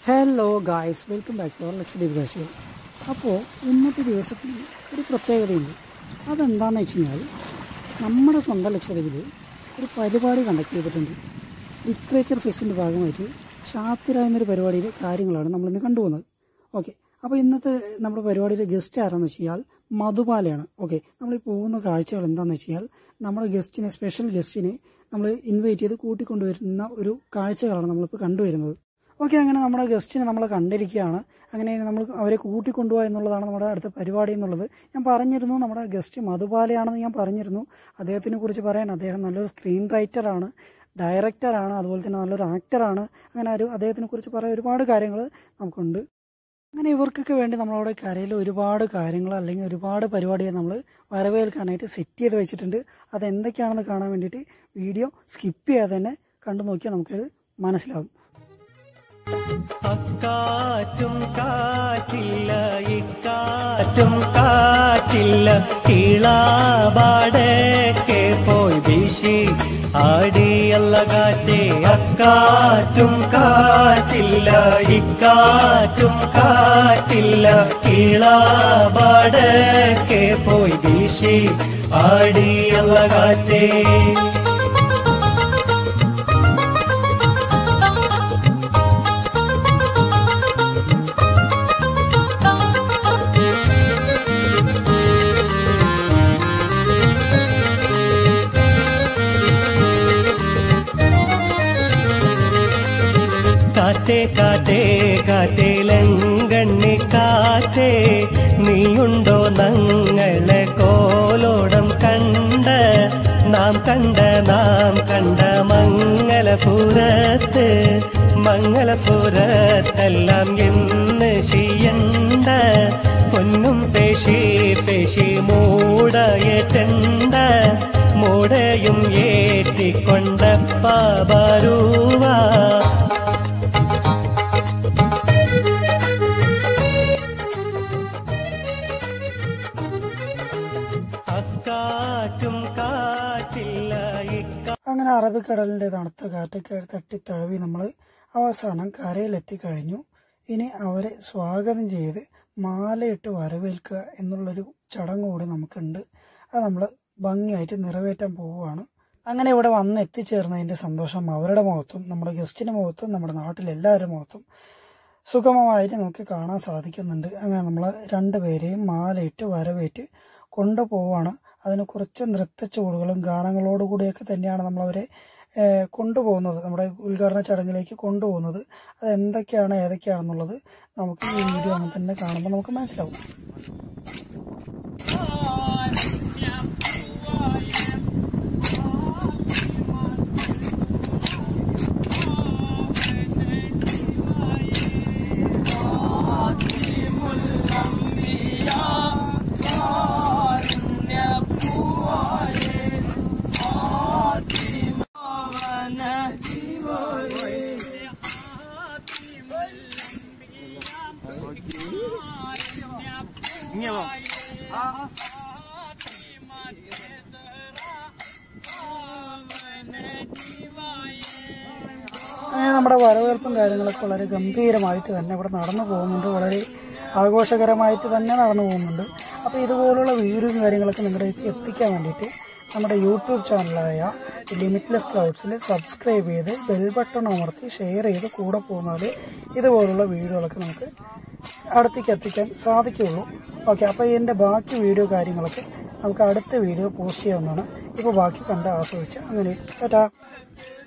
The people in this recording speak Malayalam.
hello guys welcome back to our Lakshadweep കാഴ്ചകൾ അപ്പോൾ ഇന്നത്തെ ദിവസത്തിൽ ഒരു പ്രത്യേകതയുണ്ട് അതെന്താണെന്ന് വെച്ച് കഴിഞ്ഞാൽ നമ്മുടെ സ്വന്തം ലക്ഷദ്വീപിൽ ഒരു പരിപാടി കണ്ടക്ട് ചെയ്തിട്ടുണ്ട് ലിറ്ററേച്ചർ ഫെസ്റ്റിൻ്റെ ഭാഗമായിട്ട് ഷാത്തിര എന്നൊരു പരിപാടിയിലെ കാര്യങ്ങളാണ് നമ്മളിന്ന് കണ്ടുപോകുന്നത് ഓക്കെ അപ്പോൾ ഇന്നത്തെ നമ്മുടെ പരിപാടിയിലെ ഗസ്റ്റ് ആരാന്ന് വെച്ച് കഴിഞ്ഞാൽ മധുബാലയാണ് ഓക്കെ നമ്മൾ ഈ പോകുന്ന കാഴ്ചകൾ എന്താണെന്ന് വെച്ച് കഴിഞ്ഞാൽ നമ്മുടെ ഗസ്റ്റിനെ സ്പെഷ്യൽ ഗസ്റ്റിനെ നമ്മൾ ഇൻവൈറ്റ് ചെയ്ത് കൂട്ടിക്കൊണ്ടുവരുന്ന ഒരു കാഴ്ചകളാണ് നമ്മളിപ്പോൾ കണ്ടുവരുന്നത് ഓക്കെ അങ്ങനെ നമ്മുടെ ഗസ്റ്റിനെ നമ്മൾ കണ്ടിരിക്കുകയാണ് അങ്ങനെ നമ്മൾ അവരെ കൂട്ടിക്കൊണ്ടുപോകുക എന്നുള്ളതാണ് നമ്മുടെ അടുത്ത പരിപാടി എന്നുള്ളത് ഞാൻ പറഞ്ഞിരുന്നു നമ്മുടെ ഗസ്റ്റ് മധുബാലയാണെന്ന് ഞാൻ പറഞ്ഞിരുന്നു അദ്ദേഹത്തിനെ കുറിച്ച് പറയാൻ അദ്ദേഹം നല്ലൊരു സ്ക്രീൻ റൈറ്ററാണ് ഡയറക്ടറാണ് അതുപോലെ തന്നെ നല്ലൊരു ആക്ടറാണ് അങ്ങനെ ഒരു അദ്ദേഹത്തിനെ കുറിച്ച് പറയാൻ ഒരുപാട് കാര്യങ്ങൾ നമുക്കുണ്ട് അങ്ങനെ ഇവർക്കൊക്കെ വേണ്ടി നമ്മളവിടെ കരയിൽ ഒരുപാട് കാര്യങ്ങൾ അല്ലെങ്കിൽ ഒരുപാട് പരിപാടികൾ നമ്മൾ വരവേൽക്കാനായിട്ട് സെറ്റ് ചെയ്ത് വെച്ചിട്ടുണ്ട് അത് എന്തൊക്കെയാണെന്ന് കാണാൻ വേണ്ടിയിട്ട് വീഡിയോ സ്കിപ്പ് ചെയ്യാതെ തന്നെ കണ്ടു നോക്കിയാൽ നമുക്കത് മനസ്സിലാവും അക്കാറ്റും കാറ്റില്ല ഇക്കാറ്റും കാറ്റില്ല കീളാപാടക്കെ പോയി വീശി ആടിയല്ല കാറ്റേ അക്കാറ്റും കാറ്റില്ല ഇക്കാറ്റും കാറ്റില്ല കീളാപാടക്കെ പോയി വീശി ആടിയല്ല കാറ്റേ കാറ്റേ കാറ്റേ കാറ്റേലങ്കണ്ണി കാറ്റേ നീയുണ്ടോ നങ്ങളെ കോലോടം കണ്ട നാം കണ്ട നാം കണ്ട മംഗലപുരത്ത് മംഗലപുരത്തെല്ലാം എന്ന് ചെയ്യണ്ട പൊന്നും പേശി പേശി മൂടയേറ്റണ്ട മൂടയും ഏറ്റിക്കൊണ്ട പാബരൂവ അക്കാറ്റും കാറ്റില്ല ഇക്ക അങ്ങനെ അറബിക്കടലിൻ്റെ തണുത്ത കാറ്റൊക്കെ തട്ടിത്തഴവി നമ്മൾ അവസാനം കരയിലെത്തി കഴിഞ്ഞു ഇനി അവരെ സ്വാഗതം ചെയ്ത് മാലയിട്ട് വരവേൽക്കുക എന്നുള്ളൊരു ചടങ്ങ് കൂടി നമുക്കുണ്ട് അത് നമ്മൾ ഭംഗിയായിട്ട് നിറവേറ്റാൻ പോവുകയാണ് അങ്ങനെ ഇവിടെ വന്ന് എത്തിച്ചേർന്നതിൻ്റെ സന്തോഷം അവരുടെ മുഖത്തും നമ്മുടെ ഗസ്റ്റിൻ്റെ മുഖത്തും നമ്മുടെ നാട്ടിലെ എല്ലാവരുടെ മുഖത്തും സുഗമമായിട്ട് നമുക്ക് കാണാൻ സാധിക്കുന്നുണ്ട് അങ്ങനെ നമ്മൾ രണ്ടുപേരെയും മാലയിട്ട് വരവേറ്റ് കൊണ്ടുപോവാണ് അതിന് കുറച്ച് നൃത്തച്ചുവടുകളും ഗാനങ്ങളോടുകൂടിയൊക്കെ തന്നെയാണ് നമ്മളവരെ ഏഹ്, കൊണ്ടുപോകുന്നത് നമ്മുടെ ഉദ്ഘാടന ചടങ്ങിലേക്ക് കൊണ്ടുപോകുന്നത് അത് എന്തൊക്കെയാണ് ഏതൊക്കെയാണെന്നുള്ളത് നമുക്ക് ഈ വീഡിയോ അങ്ങനെ തന്നെ കാണുമ്പോൾ നമുക്ക് മനസ്സിലാവും അങ്ങനെ നമ്മുടെ വരവേൽപ്പും കാര്യങ്ങളൊക്കെ വളരെ ഗംഭീരമായിട്ട് തന്നെ ഇവിടെ നടന്നു പോകുന്നുണ്ട് വളരെ ആഘോഷകരമായിട്ട് തന്നെ നടന്നു പോകുന്നുണ്ട് അപ്പോൾ ഇതുപോലുള്ള വീഡിയോയും കാര്യങ്ങളൊക്കെ നിങ്ങളുടെ അടുത്ത് എത്തിക്കാൻ വേണ്ടിയിട്ട് നമ്മുടെ യൂട്യൂബ് ചാനലായ ലിമിറ്റ്ലെസ് ക്ലൗഡ്സിൽ സബ്സ്ക്രൈബ് ചെയ്ത് ബെൽ ബട്ടൺ അമർത്തി ഷെയർ ചെയ്ത് കൂടെ പോകുന്നാൽ ഇതുപോലുള്ള വീഡിയോകളൊക്കെ നമുക്ക് അടുത്തേക്ക് എത്തിക്കാൻ സാധിക്കുകയുള്ളൂ ഓക്കെ അപ്പോൾ ഇതിൻ്റെ ബാക്കി വീഡിയോ കാര്യങ്ങളൊക്കെ നമുക്ക് അടുത്ത വീഡിയോ പോസ്റ്റ് ചെയ്യാവുന്നതാണ് ഇപ്പോൾ ബാക്കി കണ്ട് ആസ്വദിച്ച് അങ്ങനെ ടാറ്റാ